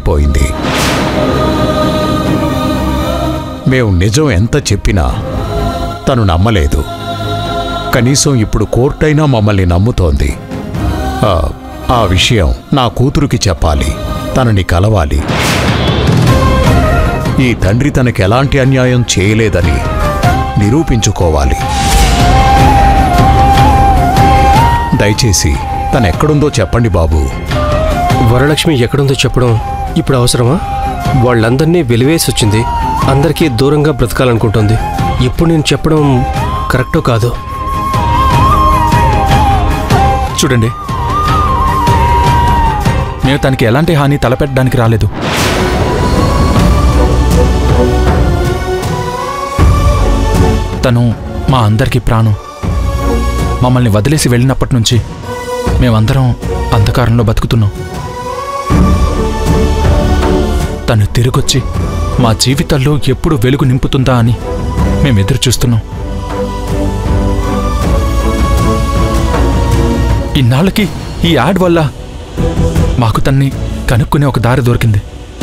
పగిలిపోయింది మేము నిజం ఎంత చెప్పినా తను నమ్మలేదు కనీసం ఇప్పుడు కోర్టైనా మమ్మల్ని నమ్ముతోంది ఆ, ఆ విషయం నా కూతురుకి చెప్పాలి తనని కలవాలి ఈ తండ్రి తనకి ఎలాంటి అన్యాయం చేయలేదని నిరూపించుకోవాలి దయచేసి తనెక్కడుందో చెప్పండి బాబు వరలక్ష్మి ఎక్కడుందో చెప్పడం ఇప్పుడు అవసరమా వాళ్ళందరినీ వెలివేసి వచ్చింది అందరికీ దూరంగా బ్రతకాలనుకుంటుంది ఇప్పుడు నేను చెప్పడం కరెక్టో కాదు చూడండి మేము తనకి ఎలాంటి హాని తలపెట్టడానికి రాలేదు తను మా అందరికీ ప్రాణం మమ్మల్ని వదిలేసి వెళ్ళినప్పటి నుంచి మేమందరం అంధకారంలో బతుకుతున్నాం తను తిరిగొచ్చి మా జీవితాల్లో ఎప్పుడు వెలుగు నింపుతుందా అని మేము ఎదురు చూస్తున్నాం ఇన్నాళ్ళకి ఈ యాడ్ వల్ల మాకు తన్ని కనుక్కునే ఒక దారి దొరికింది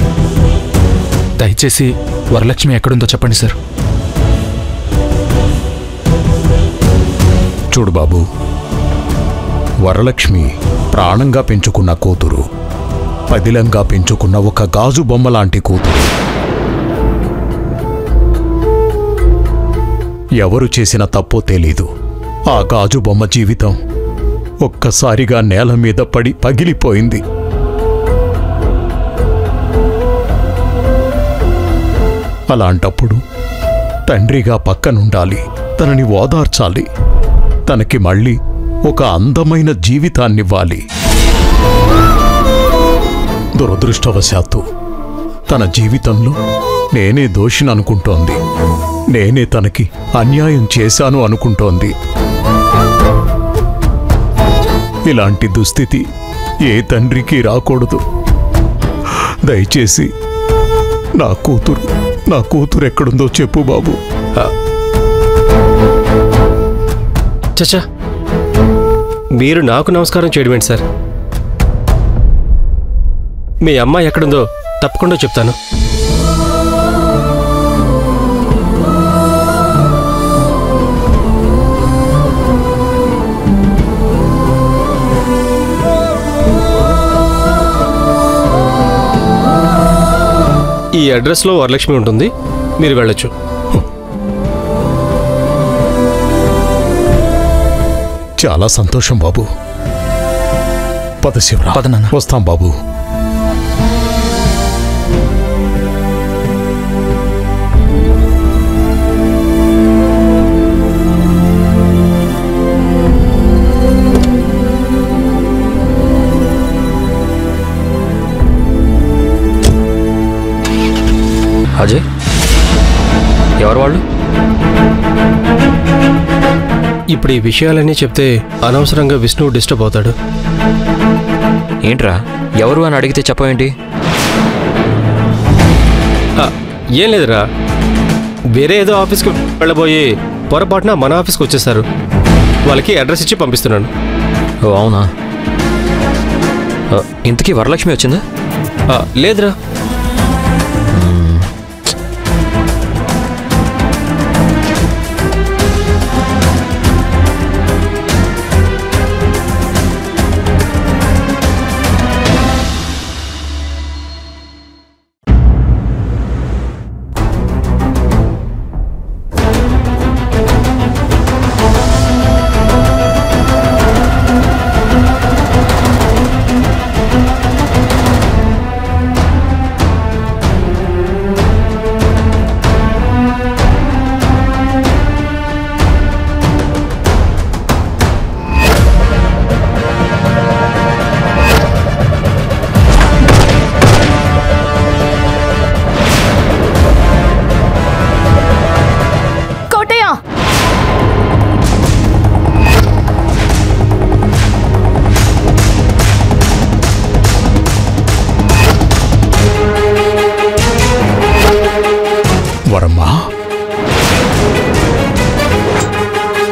దయచేసి వరలక్ష్మి ఎక్కడుందో చెప్పండి సార్ చూడు బాబు వరలక్ష్మి ప్రాణంగా పెంచుకున్న కూతురు పదిలంగా పెంచుకున్న ఒక గాజు బొమ్మ లాంటి కూతురు ఎవరు చేసిన తప్పో తెలీదు ఆ గాజు బొమ్మ జీవితం ఒక్కసారిగా నేల మీద పడి పగిలిపోయింది అలాంటప్పుడు తండ్రిగా పక్కనుండాలి తనని ఓదార్చాలి తనకి మళ్ళీ ఒక అందమైన జీవితాన్నివ్వాలి దురదృష్టవశాత్తు తన జీవితంలో నేనే దోషిననుకుంటోంది నేనే తనకి అన్యాయం చేశాను అనుకుంటోంది ఇలాంటి దుస్థితి ఏ తండ్రికి రాకూడదు దయచేసి నా కూతురు నా కూతురు ఎక్కడుందో చెప్పు బాబు చచ్చా మీరు నాకు నమస్కారం చేయడం ఏంటి సార్ మీ అమ్మాయి ఎక్కడుందో తప్పకుండా చెప్తాను ఈ అడ్రస్లో వరలక్ష్మి ఉంటుంది మీరు వెళ్ళొచ్చు చాలా సంతోషం బాబు పద శివరా పద నాన్న. వస్తాం బాబు అజయ్ ఎవరు వాళ్ళు ఇప్పుడు ఈ విషయాలన్నీ చెప్తే అనవసరంగా విష్ణువు డిస్టర్బ్ అవుతాడు ఏంట్రా ఎవరు అని అడిగితే చెప్పవేంటి ఆ, ఏం లేదురా వేరే ఏదో ఆఫీస్కి వెళ్ళబోయి పొరపాటున మన ఆఫీస్కి వచ్చేసారు వాళ్ళకి అడ్రస్ ఇచ్చి పంపిస్తున్నాను ఓ అవునా ఆ, ఇంతకీ వరలక్ష్మి వచ్చిందా ఆ, లేదురా